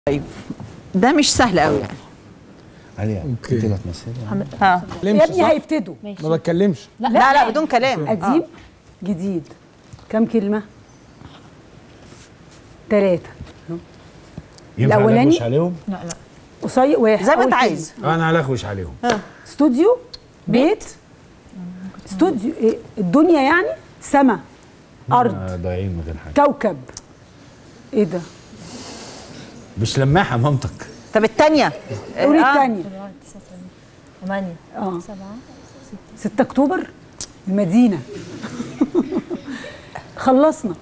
طيب ده مش سهل قوي يعني عليا أوكي. انت اللي هتمثلي ها يا يا ابني هيبتدوا ما بتكلمش لا لا بدون كلام قديم جديد كم كلمة؟ ثلاثة ينفع الأولاني؟ نلغوش عليهم قصير واحد زي ما أول انت كلمة. عايز انا هلغوش عليهم استوديو بيت استوديو إيه؟ الدنيا يعني سما أرض آه، ضايعين من غير حاجه كوكب ايه ده؟ مش لماحه مامتك طب الثانيه قولي الثانية ثمانية اه سبعة 6 اكتوبر المدينة خلصنا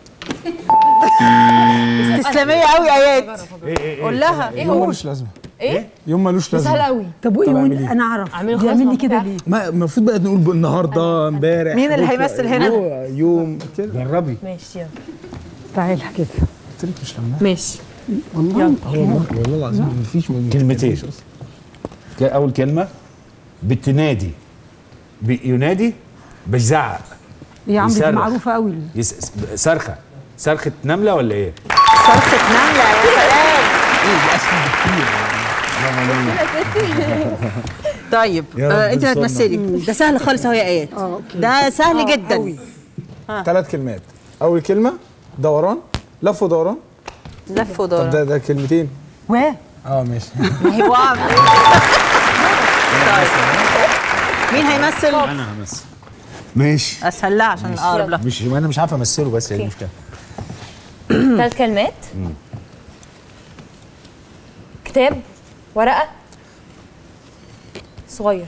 استسلاميه قوي ايات ايه ايه قول لها يوم ملوش لازمه ايه؟ يوم ملوش سهل لازمه قوي طب وايه طب يقول اعملي إيه؟ انا اعرف اعملي خلاص بيعمل لي ما كده بتعرف. ليه؟ ما المفروض بقى نقول ب- النهارده امبارح مين اللي بكرة. هيمثل هنا؟ هو يوم كده جربي ماشي يلا تعالى كده قلت لك مش لما ماشي والله والله والله العظيم مفيش ما كلمتين. بنتكلمش أصلاً. ك- اول كلمه بتنادي بينادي بيزعق يا عم دي يصرخ. معروفة قوي يس... س- صرخه صرخه نمله ولا ايه؟ صرخه نمله يا سلام طيب يا رب آه انت نوصلنا. هتمثلي ده سهل خالص اهو يا ايات اه اوكي ده سهل جدا أوي. ثلاث كلمات اول كلمه دوران لف ودوران لف طب ودوران ده ده كلمتين و اه ماشي ايوه طيب مين هيمثل؟ انا همثل ماشي اسهل لها عشان اقرب لها مش انا مش عارف امثله بس هي أوكي. المشكله ثلاث كلمات كتاب ورقة صغير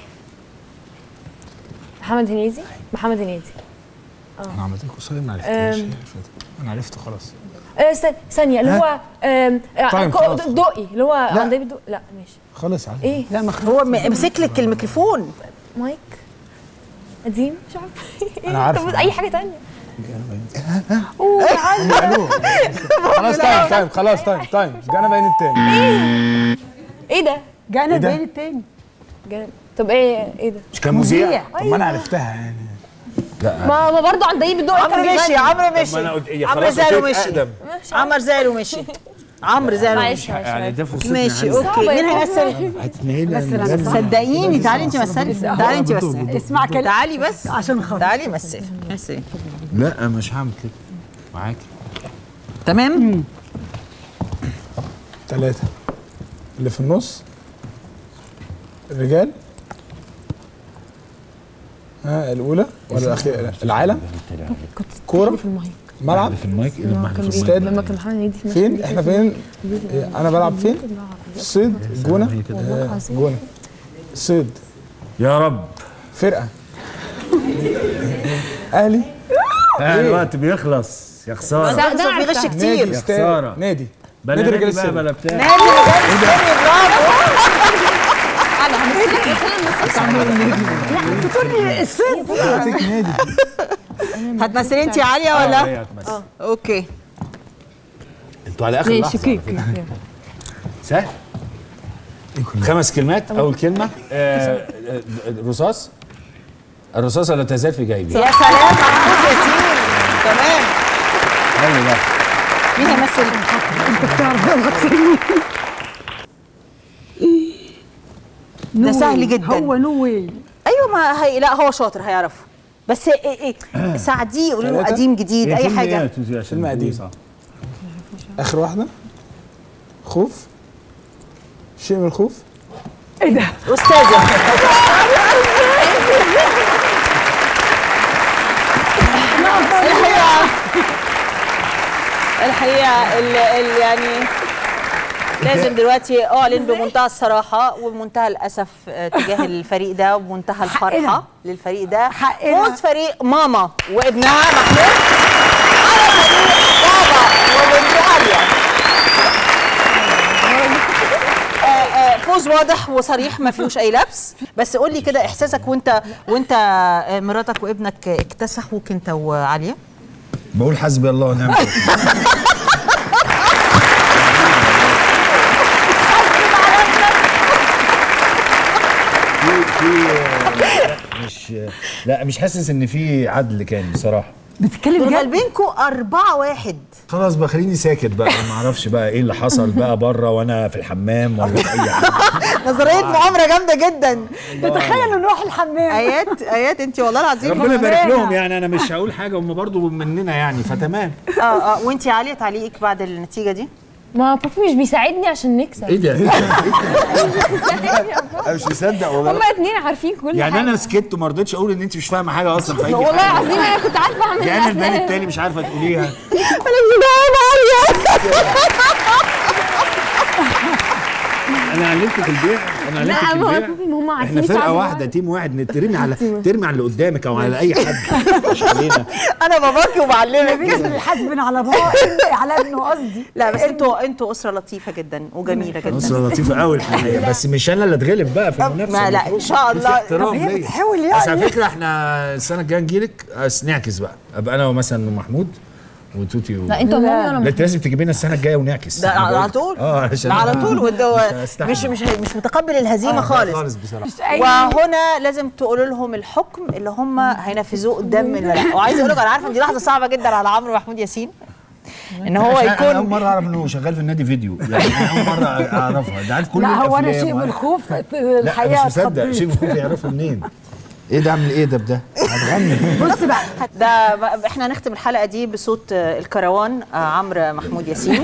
محمد هنيدي محمد هنيدي انا عملت لك قصير ما عرفتش أم. انا عرفته خلاص آه، ث- ثانية اللي هو آم، آه، طيب، كو- خلاص. دقي اللي هو عندي بدق لا ماشي خلص على ايه لا ما هو م- امسك لك الميكروفون مايك قديم مش عارفه ايه أنا عارفة. طب اي حاجة تانية خلاص تايم تايم خلاص تايم تايم جانا باين التاني ايه ده جانا إيه ده؟ البين التاني جامد. طب ايه ايه ده مش كان مذيع؟ مذيع طب ما انا عرفتها يعني ما ما برضه عند ايه بدق عمرو مشي عمرو مشي انا قلت إيه، عمرو خلاص زالو قلت لك مشي أقدم. عمرو زالو مشي عمرو زالو معلش مشي معلش يعني معلش. ده فرصتنا ماشي يعني. اوكي مين هيمثل؟ هتتنقلي صدقيني تعالي انت مثلي تعالي انت مثلي اسمع كلام تعالي بس عشان خاطر تعالي مثلي مثلي لا مش هعمل كده معاكي تمام ثلاثة اللي في النص الرجال ها الأولى ولا الأخيرة العالم كورة في المايك ملعب في المايك اللي معاك في استاد لما كان محمد هنيدي في فين احنا فين إيه، انا بلعب فين في الصيد الجونة آه، جونة الصيد يا رب فرقة أهلي آه، الوقت بيخلص يا خساره ده ده في غش عرفتها. كتير نادي يا استاد خسارة. نادي بلا نادي رجال نادي بقى السن بلا بتاع نادي رجال السن برافو أعطيك نادي هتمثلي انت يا عاليه ولا؟ هي هتمثل. اوكي انتوا على اخر لحظه على فكرة. سهل خمس كلمات اول كلمه آه، آه، الرصاص الرصاصه لا تزال في جيبي يا سلام محمود ياسين تمام حلو ده مين هيمثل؟ ده سهل جدا هو نو واي ايوه ما هي لا هو شاطر هيعرفه بس ايه ايه ساعديه قولي له ثلاثة؟ قديم جديد هي اي فيلم حاجه إيه يا عشان فيلم قديم. صح. آخر واحدة خوف شيء من الخوف ايه ده؟ استاذه الحقيقه الحقيقه ال ال يعني لازم دلوقتي اعلن بمنتهى الصراحه وبمنتهى الاسف آه، تجاه الفريق ده وبمنتهى الفرحه حقنا. للفريق ده حقنا. فوز فريق ماما وابنها محمود على فريق بابا وبنت عاليه آه، آه، فوز واضح وصريح ما فيهوش اي لبس بس قول لي كده احساسك وانت وانت آه، مراتك وابنك اكتسحوك انت وعاليه بقول حسبي الله ونعم الوكيل. في في آه، لا، مش لا مش حاسس ان في عدل كان بصراحه بتتكلم دول جد غالبينكوا أربعة واحد خلاص بقى خليني ساكت بقى ما اعرفش بقى ايه اللي حصل بقى بره وانا في الحمام ولا في اي حاجه نظرية مؤامرة جامدة جدا تخيل نروح الحمام آيات آيات أنت والله العظيم ربنا يبارك فنانة. لهم يعني انا مش هقول حاجه هم برضو مننا يعني فتمام اه اه وأنت عالية تعليقك بعد النتيجة دي ما بابي مش بيساعدني عشان نكسب ايه ده انا مش مصدق والله هما اتنين عارفين كل يعني حاجه انا سكت وما رضيتش اقول ان انت مش فاهمه حاجه اصلا في اي والله حاجه العظيم انا كنت عارفه اعمل يعني البان الأفلام. التاني مش عارفه تقوليها انا علمتك البيع انا لا علمتك ما هو البيع بابي ما هم عارفين احنا فرقه يساعدوا واحده بعض. تيم واحد ترمي على ترمي على اللي قدامك او على اي حد مش علينا أنا باباكي وبعلمك الحسب على بابا على ابنه قصدي لا بس انتوا انتوا اسره لطيفه جدا وجميله جدا نصرة لطيفه قوي الحقيقه بس مش انا اللي اتغلب بقى في المنافسه ما لا ان المفروض شاء في الله احترام هي ليا. بتحاول بس يعني. على فكره احنا السنه الجايه نجيلك بس نعكس بقى ابقى انا ومثلا محمود وتوتي و... لا انت مامي وانا لا انت لازم تجيب لنا السنه الجايه ونعكس ده أنا على بقول- طول اه عشان ده على طول وده مش هستحمل. مش مش مش متقبل الهزيمه خالص خالص بصراحه وهنا لازم تقولوا لهم الحكم اللي هم هينفذوه قدام ال- وعايزه اقول لك انا عارفه ان دي لحظه صعبه جدا على عمرو محمود ياسين ان هو عشان أنا اول يكون مره اعرف انه شغال في النادي فيديو يعني أنا اول مره اعرفها ده عارف كل لا هو انا الأفلام شيء وعارف- من الخوف لا الحقيقه مش مصدق اتخضيت. شيء من الخوف يعرفه منين ايه ده عامل ايه ده بده هتغني بص بقى ده بقى- احنا هنختم الحلقه دي بصوت آه، الكروان آه، عمرو محمود ياسين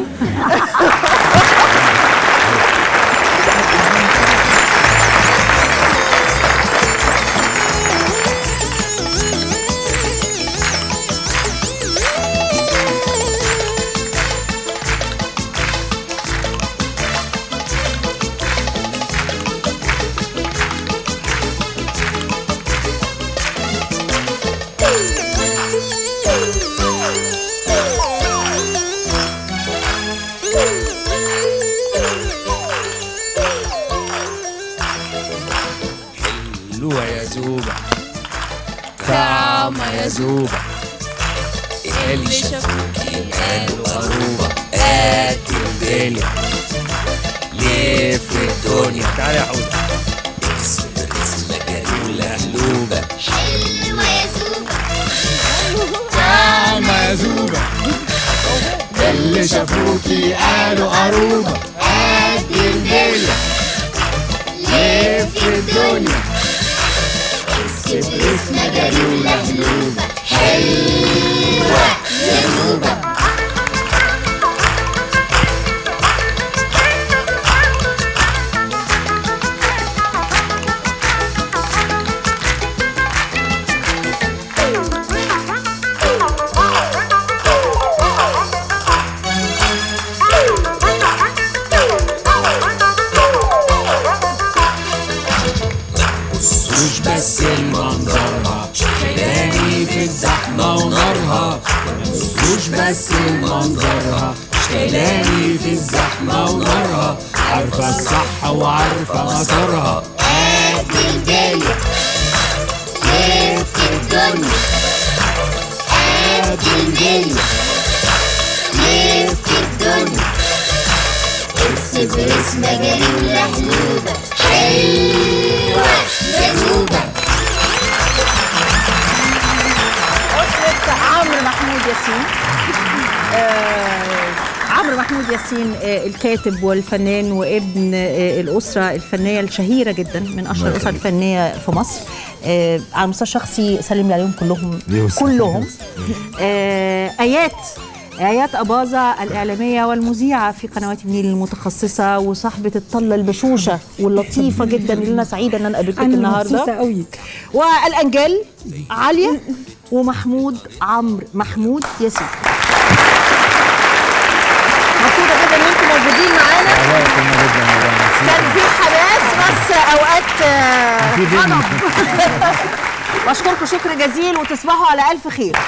حلوة يا زوبة طعمة يا زوبة اللي شافوكي قالوا قروبة قد الدنيا لف الدنيا تعالى يا حوده اسمك جميلة قلوبة حلوة يا زوبة طعمة يا زوبة اللي شافوكي قالوا قروبة قد الدنيا لف الدنيا اكسب اسمها جريولة هلوبة حلوة يا زوبة مش بس المنظرها شايلاني في الزحمة ونارها مش بس المنظرها شايلاني في الزحمة ونارها عارفة الصح وعارفة مسارها قد الدنيا لف الدنيا قد الدنيا لف الدنيا اكسب اسمها جريولة هلوبة حلوة يا زوبة أسرة عمرو محمود ياسين آه، عمرو محمود ياسين آه، الكاتب والفنان وابن آه، الأسرة الفنية الشهيرة جدا من أشهر الأسر الفنية في مصر آه، على المستوى الشخصي سلم لي عليهم كلهم يوسف. كلهم آه، آيات آيات أباظة الإعلامية والمذيعة في قنوات النيل المتخصصة وصاحبة الطلة البشوشة واللطيفة جدا اللي أنا سعيدة إن أنا قابلتك انا النهاردة مبسوطه قوي والانجال عاليه ومحمود عمرو محمود ياسين مبسوطه جدا ان انتم موجودين معانا كان في حماس بس اوقات آه، غضب بشكركم شكر جزيل وتصبحوا على الف خير